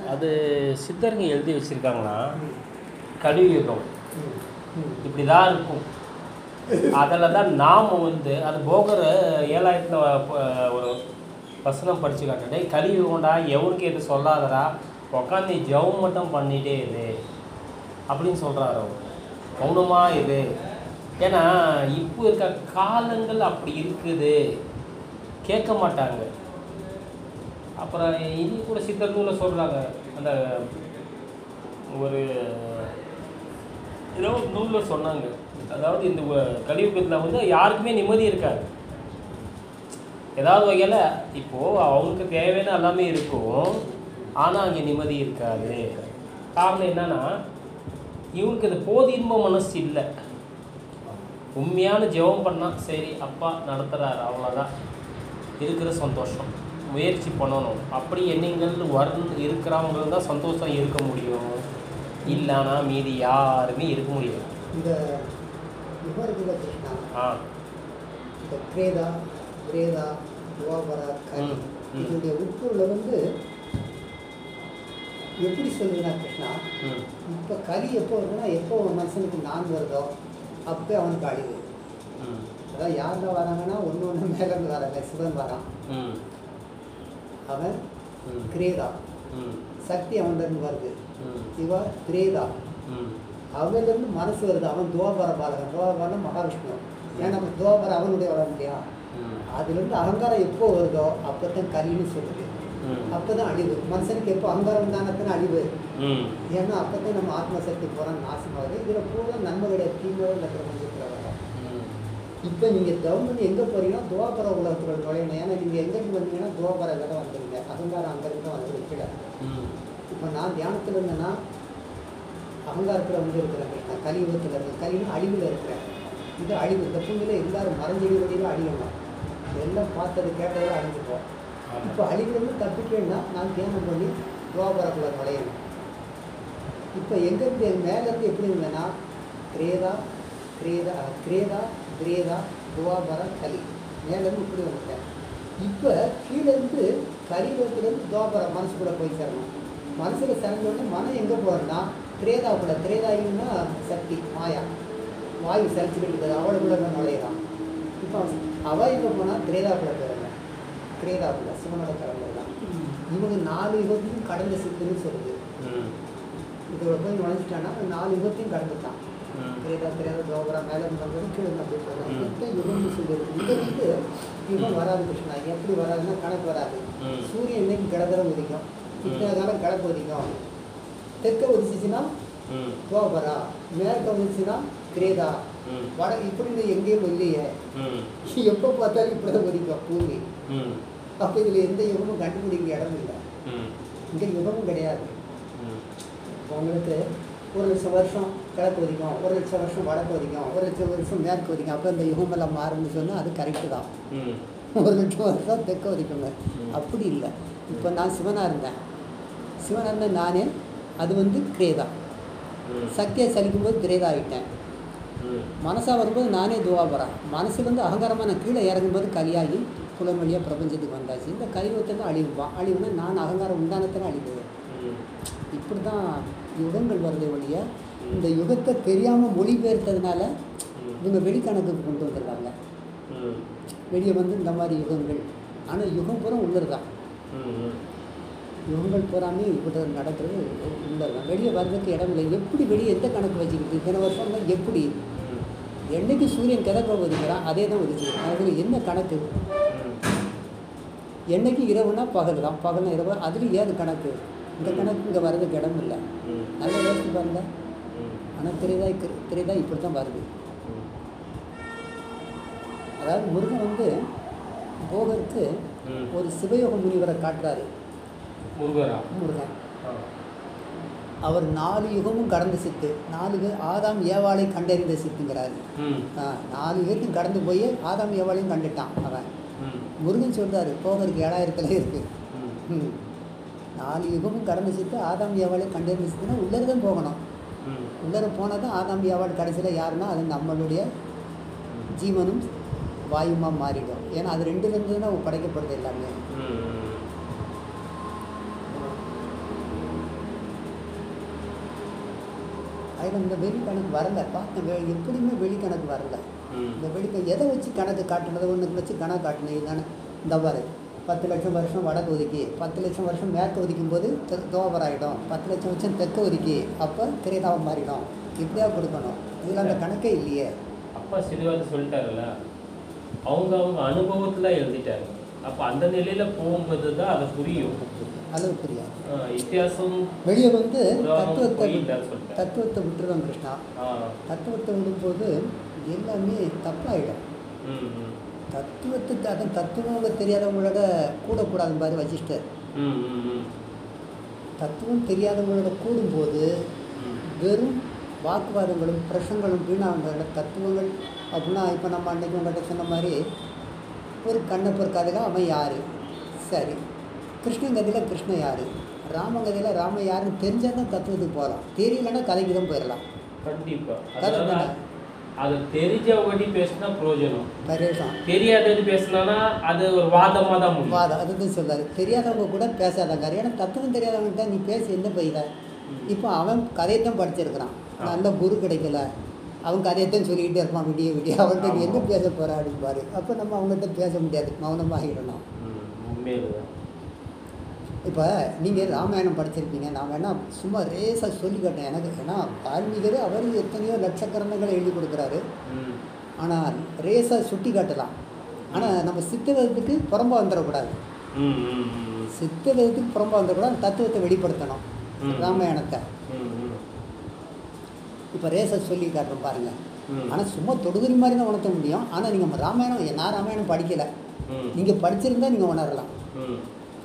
அது சித்தருங்க எழுதி வச்சுருக்காங்கன்னா கலியுகம் இப்படி தான் இருக்கும் அதில் தான் நாம் வந்து அது போகர் ஏழாயிரத்தில் ஒரு வசனம் படிச்சு காட்டுறேன் டேய் கலியுகம்டா எவனுக்கு எது சொல்லாதடா உட்காந்து ஜெபம் மட்டும் பண்ணிட்டே இரு அப்படின்னு சொல்கிறாரு அவர் மௌனமாக இரு ஏன்னா இப்போ இருக்க காலங்கள் அப்படி இருக்குது கேட்க மாட்டாங்க அப்புறம் இனி கூட சித்தர் நூலில் சொல்கிறாங்க அந்த ஒரு ஏதோ ஒரு நூலில் சொன்னாங்க அதாவது இந்த உ- கலியுகத்தில் வந்து யாருக்குமே நிம்மதி இருக்காது ஏதாவது வகையில் இப்போது அவங்களுக்கு தேவையான எல்லாமே இருக்கும் ஆனால் அங்கே நிம்மதி இருக்காது காரணம் என்னன்னா இவங்களுக்கு இது போதின்ப மனசு இல்லை உண்மையான ஜெபம் பண்ணால் சரி அப்பா நடத்துகிறாரு அவ்வளோதான் இருக்கிற சந்தோஷம் முயற்சி பண்ணணும் அப்படி எண்ணங்கள் வரும் இருக்கிறவங்க தான் சந்தோஷம் இருக்க முடியும் இல்லைன்னா மீதி யாருமே இருக்க முடியாது இந்த யுகம் இருக்குல்ல கிருஷ்ணா ஆ இந்த கிரேதா கிரேதா துவாபரா கலி ம், ம். இதனுடைய உட்பொருளை வந்து எப்படி சொல்லுதுன்னா கிருஷ்ணா ம் இப்போ கலி எப்போ வருதுன்னா எப்போ ஒரு மனுஷனுக்கு நான் வருதோ அப்போ அவனுக்கு அழிவு ம் அதாவது யாரில் வராங்கன்னா ஒன்று ஒன்று மேலேருந்து வராங்க சிவன் வரான் ம் அவன் ம் கிரேதா ம் சக்தி அவன்கிட்ட வருது ம் இவ கிரேதா ம் அவன்லேருந்து மனசு வருது அவன் துவாபர பாலகன் துவாபரம் மகாவிஷ்ணு ஏன்னா நம்ம துவாபரம் அவனுடைய வர முடியா ம் அதுலேருந்து அகங்காரம் எப்போ வருதோ அப்போ தான் கலின்னு சொல்லுது ம் அப்போ தான் அழிவு மனுஷனுக்கு எப்போ அகங்காரம் தானே அழிவு ம் ஏன்னா அப்போ தான் நம்ம ஆத்மசக்தி போகிறான் நாசமாகுது இதில் பூரா நன்மை கிடையாது தீமை இல்லை பிரபஞ்சத்தில் வர ம் இப்போ நீங்கள் தவம் பண்ணி எங்கே போறீங்கன்னா துவாபர உலகத்தில் நுழையணும் ஏன்னா நீங்கள் எங்கேருந்து வந்தீங்கன்னா துவாபர விட வந்துடுங்க அகங்காரம் அங்கேருந்து தான் வந்து கீழே ம் இப்போ நான் தியானத்தில் இருந்தேன்னா அகங்காரத்தில் வந்து இருக்கிறேன் நான் கலியுகத்தில் இருக்கேன் கலியுகம் அழிவில் இருக்கிறேன் இது அழிவு இந்த பூமியில் எல்லாரும் மறைஞ்செடி வழியில் அழியணும் எல்லாம் பார்த்தது கேட்டதெல்லாம் அழிஞ்சுப்போம் இப்போ அழிவிலிருந்து தப்பிக்கணும்னா நான் தியானம் பண்ணி துவாபரக்குள்ள நுழையணும் இப்போ எங்கேருந்து மேலேருந்து எப்படி இருந்தேன்னா கிரேதா கிரேதா கிரேதா கிரேதா துவாபர கலி மேலேருந்து இப்படி வந்துட்டேன் இப்போ கீழேருந்து கலியுகத்துலேருந்து துவாபர மனசுக்குள்ளே போய் சேரணும் மனசில் சேர்ந்தோடனே மனம் எங்கே போகிறேன்னா திரேதாவுக்குள்ள திரேதாயுன்னா சக்தி மாயா வாயு சரிச்சுக்கிட்டு இருக்குது அவளுக்குள்ள தான் நுழையிறான் இப்போ அவள் எங்கே போனால் திரேதாக்குள்ள போயிடுங்க திரேதாக்குள்ள சிவனோட கடவுள் தான் இவங்க நாலு யுகத்தையும் கடந்த சித்துன்னு சொல்லுது ம் இதோட போய் நுழைஞ்சிட்டான்னா அவன் நாலு யுகத்தையும் கடந்துட்டான் ம் திரேதா திரேதா தோபரா மேலே வந்தது கீழே இருந்து அப்படி போகிறான் ம். இதுதான் யுகம்னு சொல்லியிருக்கு இது வந்து யுகம் வராது கிருஷ்ணா எப்படி வராதுன்னா கணக்கு வராது ம். சூரியன் இன்னைக்கு கிடதரம் உதிக்கும் இத்தனை காலம் கிழக்கு உதிக்கும் தெற்க உதிச்சுச்சுன்னா ம் தோபரா மேற்க உதிச்சுன்னா கிரேதா ம் வட இப்படி எங்கேயும் இல்லையே ம் எப்போ பார்த்தாலும் இப்படி தான் உதிக்கும் பூமி ம் அப்போ இதில் எந்த யுகமும் கண்டுபிடிக்க இடம் இல்லை ம் இங்கே யுகமும் கிடையாது ம் இப்போ உங்களுக்கு ஒரு லட்சம் வருஷம் கிழக்கு ஒதிக்கும் ஒரு லட்சம் வருஷம் வடக்கு ஒதிக்கும் ஒரு லட்சம் வருஷம் மேற்கு ஒதிக்கும் அப்போ இந்த யுகமெல்லாம் மாறும்னு சொன்னால் அது கரெக்டு தான் ம் ஒரு லட்சம் வருஷம் தெற்க ஒதிக்குங்க ம். அப்படி இல்லை இப்போ நான் சிவனாக இருந்தேன் சிவனாக இருந்தேன் நானே அது வந்து கிரேதா ம் சக்தியை சலிக்கும்போது கிரேதா ஆகிட்டேன் ம் மனசாக வரும்போது நானே துவாபரா மனசுலேருந்து அகங்காரமாக நான் கீழே இறங்கும்போது கலியாகி புலம் வழியாக பிரபஞ்சத்துக்கு வந்தாச்சு இந்த கலியுகத்தை தான் அழிவுப்பான் அழிவுனா நான் அகங்காரம் உண்டானத்தில் அழிவு ம் இப்படி தான் யுகங்கள் வருதே ஒழிய இந்த யுகத்தை தெரியாமல் மொழிபெயர்த்ததுனால இவங்க வெளிக்கணக்குக்கு கொண்டு வந்துடுறாங்க ம் வெளியே வந்து இந்த மாதிரி யுகங்கள் ஆனால் யுகம் பூரா உள்ளது தான் ம் யுகங்கள் பூராமே இப்படி நடக்கிறது உள்ளது தான் வெளியே வர்றதுக்கு இடம் இல்லை எப்படி வெளியே எந்த கணக்கு வச்சுக்கிட்டு இத்தனை வருஷம்னா எப்படி ம் என்னைக்கு சூரியன் கிழக்க ஒதுக்கிறான் அதே தான் ஒதுக்கிறான் அதில் என்ன கணக்கு என்னைக்கு இரவுனா பகல் தான் பகல்னா இரவு அதில் ஏது கணக்கு இந்த கணக்கு இங்கே வர்றதுக்கு இடம் இல்லை ம் நல்ல யோசிச்சு பாருங்க ம் ஆனால் திரைதா திரைதா இப்படி தான் வருது அதாவது முருகன் வந்து போகருக்கு ம் ஒரு சிவயோக முனிவரை காட்டுறாரு முருகரா முருகன் ஆ அவர் நாலு யுகமும் கடந்து சித்து நாலு யுக- ஆதாம் ஏவாளை கண்டறிந்த சித்துங்கிறாரு ம் ஆ, நாலு யுகத்தையும் கடந்து போய் ஆதாம் ஏவாளையும் கண்டுட்டான் அவன் ம் முருகன் சொல்றாரு போகருக்கு ஏழாயிரத்துல இருக்கு ம் ம். நாலு யுகமும் கடந்து சித்து ஆதாம் ஏவாளையும் கண்டறிந்த சித்துனா உள்ளே தான் போகணும் ம் உள்ளே போனால் தான் ஆதாம் ஏவாள் கடைசியில் யாருன்னா அது நம்மளுடைய ஜீவனும் வாயுமா மாறிடும் ஏன்னா அது ரெண்டுலேருந்து தான் படைக்கப்படுது எல்லாமே ம் அதில் இந்த வெளி கணக்கு வரல பார்த்தேன் வெ- எப்படியுமே வெளி கணக்கு வரல ம் இந்த வெளி எதை வச்சு கணக்கு காட்டுனது ஒன்று வச்சு கணக்கு காட்டினது இதுதானே இந்த பாரு பத்து லட்சம் வருஷம் வடக்கு ஒதுக்கி பத்து லட்சம் வருஷம் மேற்கு ஒதுக்கும் போது தெ- தோபர் ஆகிடும் பத்து லட்சம் வருஷம் தெற்கு ஒதுக்கி அப்போ திரைதாவம் மாறிடும் இப்படியா கொடுக்கணும் இதில் அந்த கணக்கே இல்லையே அப்பா சிறுவாது சொல்லிட்டாருல்ல அவங்க அவங்க அனுபவத்துல எழுதிட்டாரு அப்ப அந்த நிலையில போகும்போது தான் அது புரியும் அளவு புரியாது ஆ, வித்தியாசம் வெளியே வந்து புராணம் தத்துவத்தை பொய்யில்லைன்னு சொல்லிட்டேன் தத்துவத்தை விட்டுருவோம் கிருஷ்ணா ஆ தத்துவத்தை விடும்போது எல்லாமே தப்பாயிடும் ம் ம் தத்துவத்துக்கு அதான் தத்துவங்க தெரியாதவங்களோட கூடக்கூடாது மாதிரி வச்சிட்டார் ம் ம் ம் தத்துவம் தெரியாதவங்களோட கூடும்போது ம் வெறும் வாக்குவாதங்களும் பிரசங்களும் வீணாகிற தத்துவங்கள் அப்படின்னா இப்போ நம்ம அன்னைக்கு உங்கள்கிட்ட சொன்ன மாதிரி ஒரு கண்ணப்பர் கதையில் அவன் யார் சரி கிருஷ்ணன் கதையில் கிருஷ்ணன் யார் ராம கதையில் ராம யாருன்னு தெரிஞ்சால் தான் தத்துவத்துக்கு போகலாம் தெரியலன்னா கதைக்கு தான் போயிடலாம் கண்டிப்பா கதை அதனால தானே. அது தெரிஞ்சபடி பேசினா பிரயோஜனம் பரேஷம் தெரியாதது பேசினா அது ஒரு வாதமா தான் முடியும் வாதம் அதுதான் சொல்றாரு தெரியாதவங்க கூட பேசாதாங்க ஏன்னா தத்துவம் தெரியாதவங்க நீ பேசி என்ன போயிட இப்போ அவன் கதையத்தான் படிச்சிருக்கிறான் நல்ல குரு கிடைக்கல அவன் கதையத்தான் சொல்லிக்கிட்டே இருப்பான் விடிய விடிய அவன்கிட்ட நீ என்ன பேச போற அப்படிம்பாரு அப்போ நம்ம அவங்ககிட்ட பேச முடியாது மௌனமாகிடணும் ம், உண்மையிலே இப்போ நீங்கள் ராமாயணம் படிச்சிருப்பீங்க நான் வேணா சும்மா ரேஸாக சொல்லி காட்டேன் எனக்கு ஏன்னா வால்மீகர் அவர் எத்தனையோ லட்சக்கரணங்களை எழுதி கொடுக்குறாரு ம் ஆனால் ரேஸாக சுட்டி காட்டலாம் ஆனால் நம்ம சித்தவதத்துக்கு புறம்பா வந்துடக்கூடாது ம் ம் ம் சித்தவதத்துக்கு புறம்பா வந்துடக்கூடாது தத்துவத்தை வெளிப்படுத்தணும் ம். ராமாயணத்தை ம் ம் இப்போ ரேஸை சொல்லி காட்டுறோம் பாருங்கள் ம் ஆனால் சும்மா தொடுகுறி மாதிரி தான் உணர்த்த முடியும் ஆனால் நீங்கள் ராமாயணம் நான் ராமாயணம் படிக்கலை ம் நீங்கள் படிச்சிருந்தா நீங்கள் உணரலாம் ம்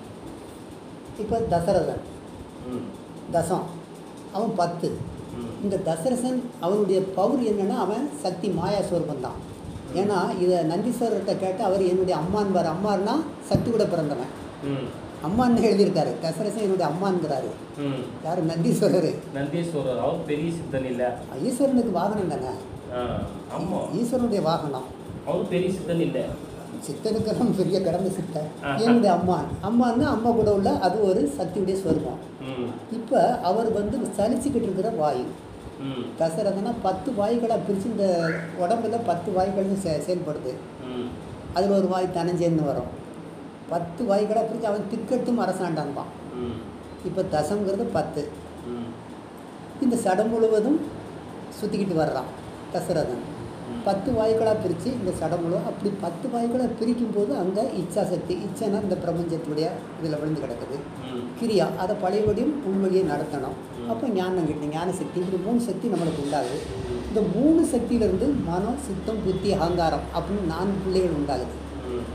இப்போ தசரதன் ம் தசம் அவன் பத்து ம் இந்த தசரசன் அவனுடைய பவர் என்னன்னா அவன் சக்தி மாயா ஸ்வரூபம் தான் ஏன்னா இதை நந்தீஸ்வரர்கிட்ட கேட்டு அவர் என்னுடைய அம்மான்பார் அம்மார்னா சக்தி கூட பிறந்தவன் ம் அம்மான்னு எழுதியிருக்காரு தசரசன் என்னுடைய அம்மான்கிறாரு ம் யார் நந்தீஸ்வரர் நந்தீஸ்வரர் அவர் பெரிய சித்தன் இல்லை ஈஸ்வரனுக்கு வாகனம் தானே ஆ ஆமாம் ஈஸ்வரனுடைய வாகனம் அவர் பெரிய சித்தன் இல்லை சித்தனுக்கெல்லாம் பெரிய கடமை சித்தன் ஆஹா. என்னுடைய அம்மான் அம்மான்னா அம்மா கூட உள்ள அது ஒரு சக்தியுடைய ஸ்வரூபம் ம் இப்போ அவர் வந்து சலிச்சுக்கிட்டு இருக்கிற வாயு ம் தசரதனா பத்து வாயுகளாக பிரித்து இந்த உடம்புல பத்து வாயுகள் செ செயல்படுது ம் அதில் ஒரு வாய் தனஞ்சேன்னு வரும் பத்து வாய்களாக பிரித்து அவன் திக்கெட்டும் அரசாண்டான்பான் ம் இப்போ தசங்கிறது பத்து ம் இந்த சடம் முழுவதும் சுற்றிக்கிட்டு வர்றான் தசரதன் ம். பத்து வாய்களாக பிரித்து இந்த சடம் முழுவதும் அப்படி பத்து வாய்களாக பிரிக்கும் போது அங்கே இச்சா சக்தி இச்சைனா இந்த பிரபஞ்சத்துடைய இதில் விழுந்து கிடக்குது ம் கிரியா அதை பழையபடியும் உள்வழியை நடத்தணும் ம். அப்போ ஞானம் கிட்ட ஞான சக்தி இப்படி மூணு சக்தி நம்மளுக்கு உண்டாகுது இந்த மூணு சக்தியிலிருந்து மனம் சித்தம் புத்தி அகங்காரம் அப்படின்னு நான்கு பிள்ளைகள் உண்டாகுது ம்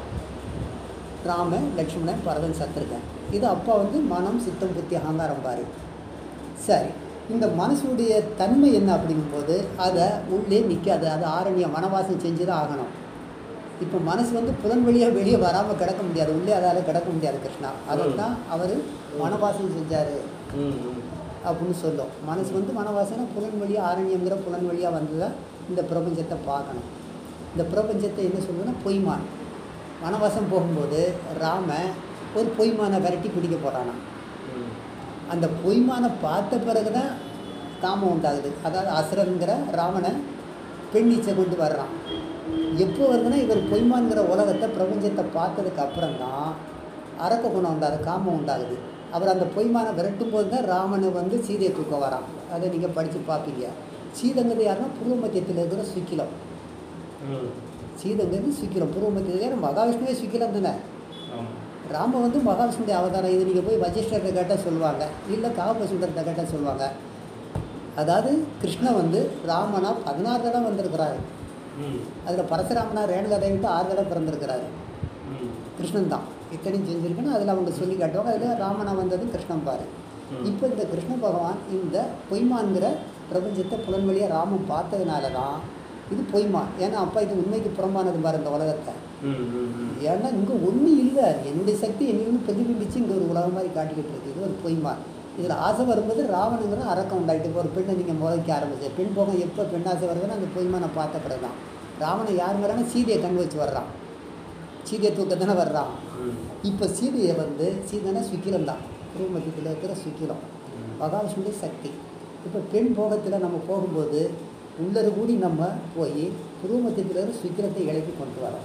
ராம லக்ஷ்மணன் பரதன் சத்திருக்கன் இது அப்பா வந்து மனம் சித்தம் புத்தி அகங்காரம் பாரு சரி இந்த மனசுடைய தன்மை என்ன அப்படிங்கும்போது அதை உள்ளே நிற்காது அது ஆரண்ய வனவாசம் செஞ்சு தான் ஆகணும் இப்போ மனசு வந்து புலன் வழியாக வெளியே வராமல் கிடக்க முடியாது உள்ளே அதால் கிடக்க முடியாது கிருஷ்ணா அதைத்தான் அவர் வனவாசம் செஞ்சார் ம் ம் அப்படின்னு சொல்லும் மனசு வந்து வனவாசனை புலன் வழியாக ஆரண்யங்கிற புலன் வழியாக வந்து தான் இந்த பிரபஞ்சத்தை பார்க்கணும் இந்த பிரபஞ்சத்தை என்ன சொல்லுன்னா பொய்மான் வனவாசம் போகும்போது ராம ஒரு பொய்மானை விரட்டி பிடிக்க போகிறானா ம் அந்த பொய்மானை பார்த்த பிறகு தான் காமம் உண்டாகுது அதாவது அசுரங்கிற ராமனை பெண் இச்சை கொண்டு வர்றான் எப்போ வருதுன்னா இவர் பொய்மான்கிற உலகத்தை பிரபஞ்சத்தை பார்த்ததுக்கு அப்புறம் தான் அரக்க குணம் உண்டாது காமம் உண்டாகுது அவர் அந்த பொய்மானை விரட்டும் போது தான் ராமனை வந்து சீதையை தூக்க வரான் அதை நீங்கள் படித்து பார்ப்பீங்க சீதங்கிறது யாருன்னா பூர்வ மத்தியத்தில் இருக்கிற சுக்கிலம் ம் சீதங்கிறது சுக்கிலம் பூர்வ மத்தியத்தில் மகாவிஷ்ணுவே சுக்கிலம் தானே ஆமாம் ராம வந்து மகாவிஷ்ணுடைய அவதாரம் இது நீங்கள் போய் வசிஷ்டர்கிட்ட கேட்டால் சொல்லுவாங்க இல்லை காவபசுண்டர்கிட்ட கேட்டால் சொல்லுவாங்க அதாவது கிருஷ்ணன் வந்து ராமனா பதினாறு தடவை வந்திருக்கிறாரு ம் அதில் பரசுராமனா ரேணு தடவை விட்டு ஆறு தடவை பிறந்திருக்கிறாரு ம் கிருஷ்ணன் தான் இத்தனையும் செஞ்சுருக்குன்னு அதில் அவங்க சொல்லி காட்டுவாங்க அதில் ராமனா வந்தது கிருஷ்ணன் பாரு ம். இப்போ இந்த கிருஷ்ண பகவான் இந்த பொய்மான்கிற பிரபஞ்சத்தை புலன்வழியாக ராமன் பார்த்ததுனால தான் இது பொய்மான் ஏன்னா அப்பா இது உண்மைக்கு புறம்பானது பாரு இந்த உலகத்தை ம் ம் ம் ஏன்னா இங்கே ஒன்றும் இல்லை என்னுடைய சக்தி என்னிருந்து பிரதிபிம்பிச்சு இங்கே ஒரு உலகம் மாதிரி காட்டிக்கிட்டு இருக்கு இது ஒரு பொய்மா இதில் ஆசை வரும்போது ராவணுங்கிற அரக்கம் உண்டாயிட்டு இப்போ ஒரு பெண்ணை நீங்கள் முளைக்க ஆரம்பிச்சு பெண் போகம் எப்போ பெண் ஆசை வருதுன்னா அந்த பொய்மானை பார்த்த பிறகு தான் ராவணன் யார் வரானா சீதையை கண் வச்சு வர்றான் சீதையை தூக்க தானே வர்றான் ம் இப்போ சீதையை வந்து சீதைனா சுக்கிலம் தான் குருமத்தியத்தில் இருக்கிற சுக்கிலம் மகாவிஷ்ணுடைய சக்தி இப்போ பெண் போகத்தில் நம்ம போகும்போது உள்ளது கூடி நம்ம போய் குருமத்திலிருந்து சுக்கிரத்தை இலக்கி கொண்டு வரோம்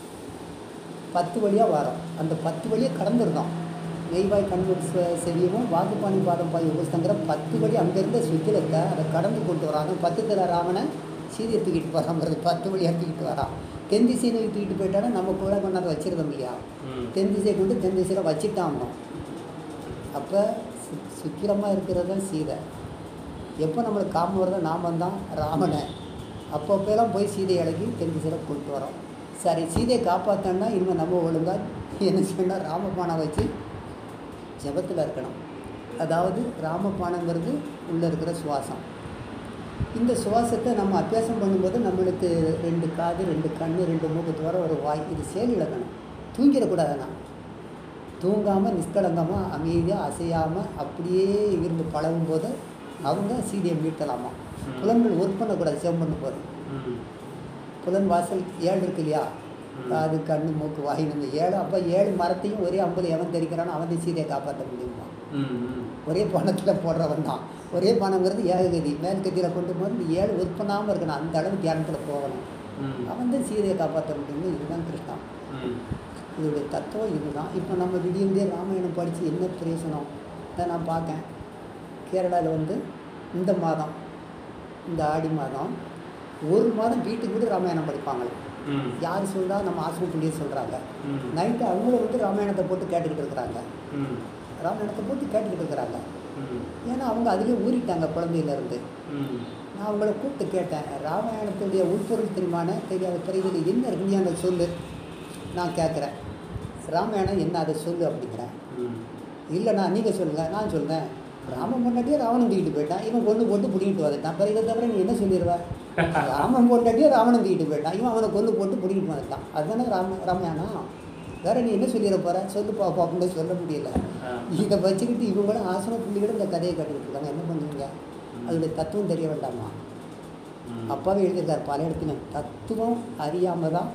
பத்து வழியாக வரோம் அந்த பத்து வழியாக கடந்துருந்தோம் நெய்வாய் கண்மூர் செ- செவியமும் வாக்குப்பாணி பாதம் பாய் உபஸ்தங்கிற பத்து வழி அங்கேருந்த சுக்கிரத்தை அதை கடந்து கொண்டு வராங்க பத்து தர ராமனை சீதையை தூக்கிட்டு வராங்கிறது பத்து வழியாக தூக்கிட்டு வரான் தென் திசையை நோக்கி தூக்கிட்டு போயிட்டானா நம்ம கூட கொண்டாந்து வச்சிருந்தோம் இல்லையா ம். தென் திசையை கொண்டு தென் திசையில் வச்சுட்டாங்க அப்போ சு சுக்கிரமாக இருக்கிறது தான் சீதை எப்போ நம்மளுக்கு காமம் வருதோ நாம தான் ராமனை அப்பப்போலாம் போய் சீதை இறக்கி தென் திசையில் கொண்டு வரோம் சரி சீதையை காப்பாற்றோன்னா இனிமேல் நம்ம ஒழுங்காக என்ன செய்யணும் ராமபானம் வச்சு ஜபத்தில் இருக்கணும் அதாவது ராமபானங்கிறது உள்ளே இருக்கிற சுவாசம் இந்த சுவாசத்தை நம்ம அபியாசம் பண்ணும்போது நம்மளுக்கு ரெண்டு காது ரெண்டு கண் ரெண்டு மூக்கு வர ஒரு வாய் இது செயல் இழக்கணும் தூங்கிடக்கூடாதுண்ணா தூங்காமல் நிஷ்கலங்கமாக அமைதியாக அசையாமல் அப்படியே இருந்து பழகும் போது அவங்க சீதையை மீட்டலாமா ம். புலன்கள் ஒர்க் பண்ணக்கூடாது செவ் போது ம். புலன் வாசல் ஏழு இருக்கு இல்லையா ம். காது கண்ணு மூக்கு வாய் நம்ம ஏழு அப்போ ஏழு மரத்தையும் ஒரே அம்புல எவன் தெரிக்கிறானோ அவன் தான் சீதையை காப்பாற்ற முடியுமா ம். ம். ஒரே பணத்தில் போடுறவன் தான் ஒரே பணங்கிறது ஏககதி மேல்கதியில் கொண்டு போது இந்த ஏழு ஒர்க் பண்ணாமல் இருக்கணும் அந்த அளவு தியானத்தில் போகணும் ம். அவன் தான் சீதையை காப்பாற்ற முடியும்னு இதுதான் கிருஷ்ணா ம். இதோடைய தத்துவம் இதுதான் இப்போ நம்ம விடியந்தே ராமாயணம் படித்து என்ன பிரயோசனம் இதை நான் பார்க்கேன் கேரளாவில் வந்து இந்த மாதம் இந்த ஆடி மாதம் ஒரு மாதம் வீட்டுக்கு வீடு ராமாயணம் படிப்பாங்களே ம். யார் சொல்கிறா நம்ம ஆசிரியர் பிள்ளைய சொல்கிறாங்க ம். நைட்டு அவங்களும் வந்து ராமாயணத்தை போட்டு கேட்டுக்கிட்டு இருக்கிறாங்க ம். ராமாயணத்தை போட்டு கேட்டுக்கிட்டு இருக்கிறாங்க ம். ஏன்னா அவங்க அதுலேயே ஊறிட்டாங்க குழந்தையிலேருந்து ம். நான் அவங்கள கூப்பிட்டு கேட்டேன் ராமாயணத்துடைய உள்பொருள் தெரியுமான தெரியாத பிறகு என்ன இருக்கு நீ அந்த சொல்லு நான் கேட்குறேன் ராமாயணம் என்ன அதை சொல்லு அப்படிங்கிறேன் ம். இல்லைண்ணா நீங்கள் சொல்லுங்கள் நான் சொல்கிறேன் ராமன் பொண்டாட்டியே ராவணன் தூக்கிட்டு போயிட்டான் இவன் கொண்டு போட்டு பிடிக்கிட்டு வந்துட்டான் பிறகு இதை தவிர நீ என்ன சொல்லிடுவ ராமன் பொண்டாட்டியே ராவணன் தூக்கிட்டு போயிட்டான் இவன் அவனை கொண்டு போட்டு பிடிக்கிட்டு வந்துட்டான் அதுதானே ராம ராமாயணம் வேற நீ என்ன சொல்லிட போற சொல்லு பாப்பா அப்படின்னு சொல்ல முடியல ஆ. இதை வச்சுக்கிட்டு இவங்களும் ஆசன புள்ளிகளும் இந்த கதையை கட்டிக்கிட்டு இருக்காங்க என்ன பண்ணுவீங்க அதோடைய தத்துவம் தெரிய வேண்டாமா ம். அப்பாவே எழுதியிருக்கார் பல இடத்துல தத்துவம் அறியாமல் தான்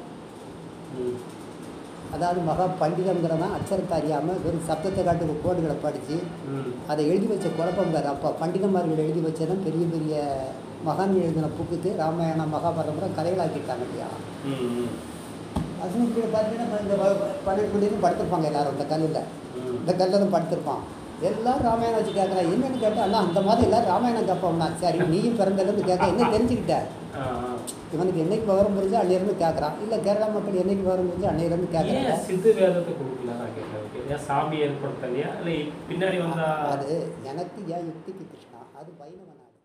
ம். அதாவது மகா பண்டிதங்கிறவன் அச்சரத்தை அறியாமல் வெறும் சப்தத்தை காட்டு கோடுகளை படித்து ம். அதை எழுதி வச்ச குழப்பம் வேறு அப்பா பண்டிதமார்கள் எழுதி வச்சதான் பெரிய பெரிய மகான் எழுதின புக்குக்கு ராமாயணம் மகாபாரதம் கதைகளாக்கிட்டாங்க இல்லையா ம். ம். அசுனத்தில் பார்த்தீங்கன்னா இந்த வ- பன்னெண்டு மணிக்கு படுத்திருப்பாங்க எல்லாரும் இந்த கல்லில் ம். இந்த கல்லில் தான் படுத்திருப்பான் எல்லாரும் ராமாயணம் வச்சு கேட்குறான் என்னன்னு கேட்டா அண்ணா அந்த மாதிரி எல்லாரும் ராமாயணம் கேட்போம்னா சரி நீயும் பிறந்ததுலேருந்து கேட்க என்ன தெரிஞ்சுக்கிட்ட ஆ, ஆ. இவனுக்கு என்னைக்கு விவரம் புரிஞ்சு அன்னையிலேருந்து கேட்குறான் இல்லை கேரளா மக்கள் என்னைக்கு விவரம் புரிஞ்சு அன்னையிலேருந்து கேட்குறாங்க ஏன் சித்து வேதத்தை கொடுக்கல நான் கேட்கறதுக்கு ஏன் சாமி ஏற்படுத்தலையா இல்லை பின்னாடி வந்தா அது எனக்கு ஏன் யுக்திக்கு கிருஷ்ணா அது வைணவ நாடு